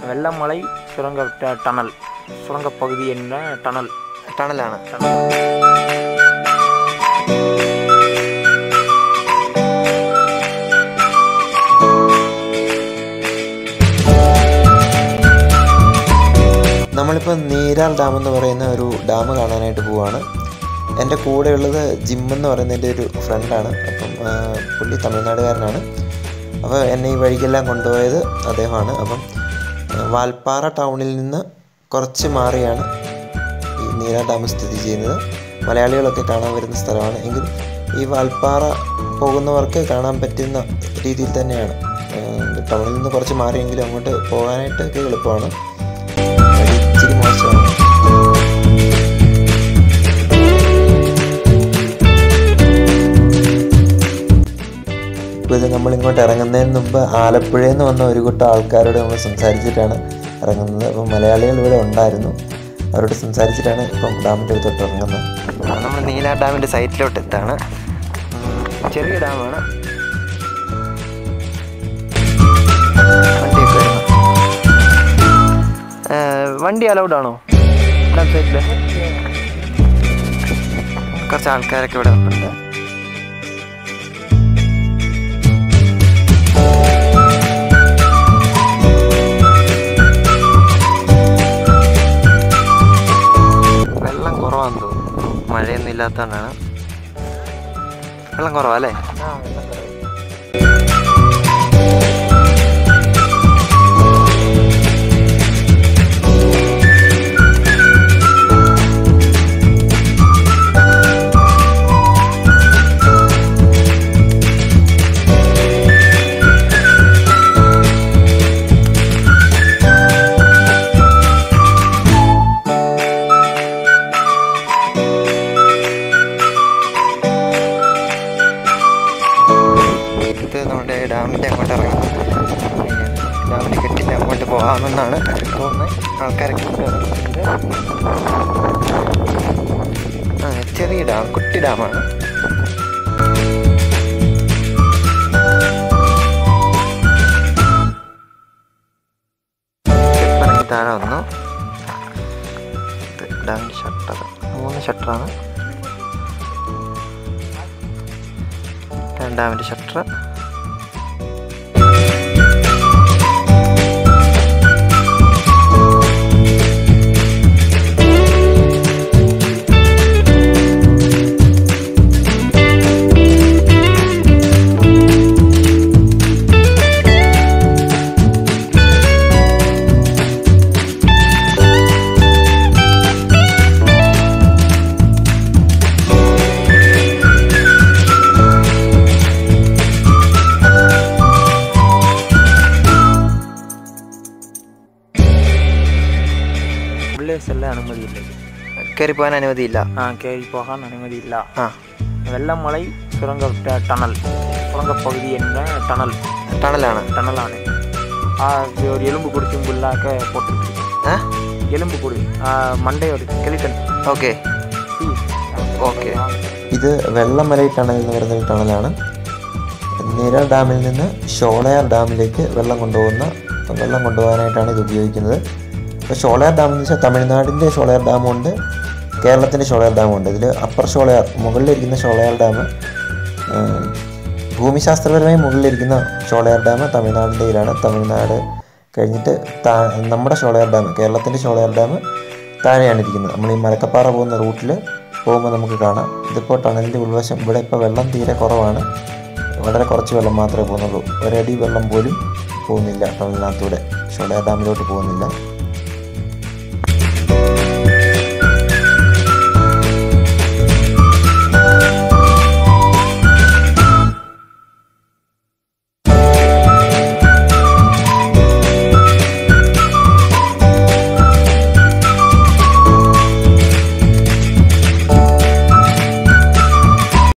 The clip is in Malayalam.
வெள்ளமலை சுரங்க ட- டனல் சுரங்கப்பகுதி என்ற டனல் ടണലാണ് டனல் നമ്മളിപ്പോൾ നീരാൽ ഡാം എന്ന് പറയുന്ന ഒരു ഡാം കാണാനായിട്ട് പോവാണ് എൻ്റെ കൂടെയുള്ളത് ജിം എന്ന് പറയുന്ന എൻ്റെ ഒരു ഫ്രണ്ടാണ് അപ്പം ആ, പുള്ളി തമിഴ്നാടുകാരനാണ് അപ്പോൾ എന്നെ ഈ വഴിക്കെല്ലാം കൊണ്ടുപോയത് അദ്ദേഹമാണ് അപ്പം ആ, വാൽപ്പാറ ടൗണിൽ നിന്ന് കുറച്ച് മാറിയാണ് ഈ നീരാൽ ഡാം സ്ഥിതി ചെയ്യുന്നത് മലയാളികളൊക്കെ കാണാൻ വരുന്ന സ്ഥലമാണ് എങ്കിൽ ഈ വാൽപ്പാറ പോകുന്നവർക്ക് കാണാൻ പറ്റുന്ന രീതിയിൽ തന്നെയാണ് ആ, ടൗണിൽ നിന്ന് കുറച്ച് മാറിയെങ്കിലും അങ്ങോട്ട് പോകാനായിട്ടൊക്കെ എളുപ്പമാണ് വഴി ഇച്ചിരി മോശമാണ് ഇപ്പോൾ ഇത് നമ്മൾ ഇങ്ങോട്ട് ഇറങ്ങുന്നതിന് മുമ്പ് ആലപ്പുഴയിൽ നിന്ന് വന്ന ഒരു കൂട്ടം ആൾക്കാരോട് നമ്മൾ സംസാരിച്ചിട്ടാണ് ഇറങ്ങുന്നത് അപ്പം മലയാളികൾ ഇവിടെ ഉണ്ടായിരുന്നു അവരോട് സംസാരിച്ചിട്ടാണ് ഇപ്പം ഡാമിൻ്റെ അടുത്തോട്ട് ഇറങ്ങുന്നത് നമ്മൾ നീല ഡാമിൻ്റെ സൈറ്റിലോട്ട് എത്താണ് ചെറിയ ഡാമാണ് വണ്ടിയൊക്കെ വരുന്നു വണ്ടി അലൗഡ് ആണോ ഡാം സൈഡിൽ കുറച്ച് ആൾക്കാരൊക്കെ ഇവിടെ ഉണ്ട് വെള്ളം കുറവാന്ന് തോന്നുന്നു മഴയൊന്നും ഇല്ലാത്തതുകൊണ്ടാണ് വെള്ളം കുറവാ അല്ലേ ഇത് നമ്മുടെ ഡാമിൻ്റെ അങ്ങോട്ട് ഇറങ്ങുന്നു ഡാമിൻ്റെ കെട്ടിൻ്റെ അങ്ങോട്ട് പോകാമെന്നാണ് തോന്നുന്നത് ആൾക്കാരൊക്കെ ഇങ്ങോട്ട് ഇറങ്ങുന്നുണ്ട് ആ ചെറിയ ഡാം കുട്ടി ഡാമാണ് സ്റ്റെപ്പിറങ്ങി താഴെ വന്നു ഇത് ഡാമിൻ്റെ ഷട്ടർ മൂന്ന് ഷട്ടറാണ് രണ്ടാമത്തെ ഷട്ടർ உள்ளே செல்ல அனுமதி இல்லை കയറി പോകാൻ അനുമതിയില്ല ஆ கேரி போக அனுமதி இல்ல ആ வெள்ளமலை சுரங்க ட- டனல் சுரங்கப்பகுதி என்ற டனல் ടണലാണ് டனலான ஆ, இது ஒரு எலும்பு குடி சிம்பிளாக்க போட்டுருக்கு ഏ எலும்பு குடி ஆ, மண்டையோட skeleton. Okay See? ഓക്കെ ഇത് വെള്ളമലൈ ടണൽ എന്ന് പറയുന്ന ഒരു ടണലാണ് നീരാൾ ഡാമിൽ നിന്ന് ഷോളയാർ ഡാമിലേക്ക് വെള്ളം കൊണ്ടുപോകുന്ന വെള്ളം കൊണ്ടുപോകാനായിട്ടാണ് ഇത് ഉപയോഗിക്കുന്നത് ഇപ്പോൾ ഷോളയാർ ഡാം എന്ന് വെച്ചാൽ തമിഴ്നാടിൻ്റെ ഷോളയാർ ഡാമുണ്ട് കേരളത്തിൻ്റെ ഷോളയാർ ഡാമുണ്ട് ഇതിൽ അപ്പർ ഷോളയാർ മുകളിലിരിക്കുന്ന ഷോളയാർ ഡാം ഭൂമിശാസ്ത്രപരമായി മുകളിലിരിക്കുന്ന ഷോളയാർ ഡാം തമിഴ്നാടിൻ്റെ ഇതിലാണ് തമിഴ്നാട് കഴിഞ്ഞിട്ട് താ നമ്മുടെ ഷോളയാർ ഡാം കേരളത്തിൻ്റെ ഷോളയാർ ഡാം താഴെയാണ് ഇരിക്കുന്നത് നമ്മൾ ഈ മലക്കപ്പാറ പോകുന്ന റൂട്ടിൽ പോകുമ്പോൾ നമുക്ക് കാണാം ഇതിപ്പോൾ ടണലിൻ്റെ ഉൾവശം ഇവിടെ ഇപ്പോൾ വെള്ളം തീരെ കുറവാണ് വളരെ കുറച്ച് വെള്ളം മാത്രമേ പോകുന്നുള്ളൂ ഒരടി വെള്ളം പോലും പോകുന്നില്ല ടണലിനകത്തൂടെ ഷോളയാർ ഡാമിലോട്ട് പോകുന്നില്ല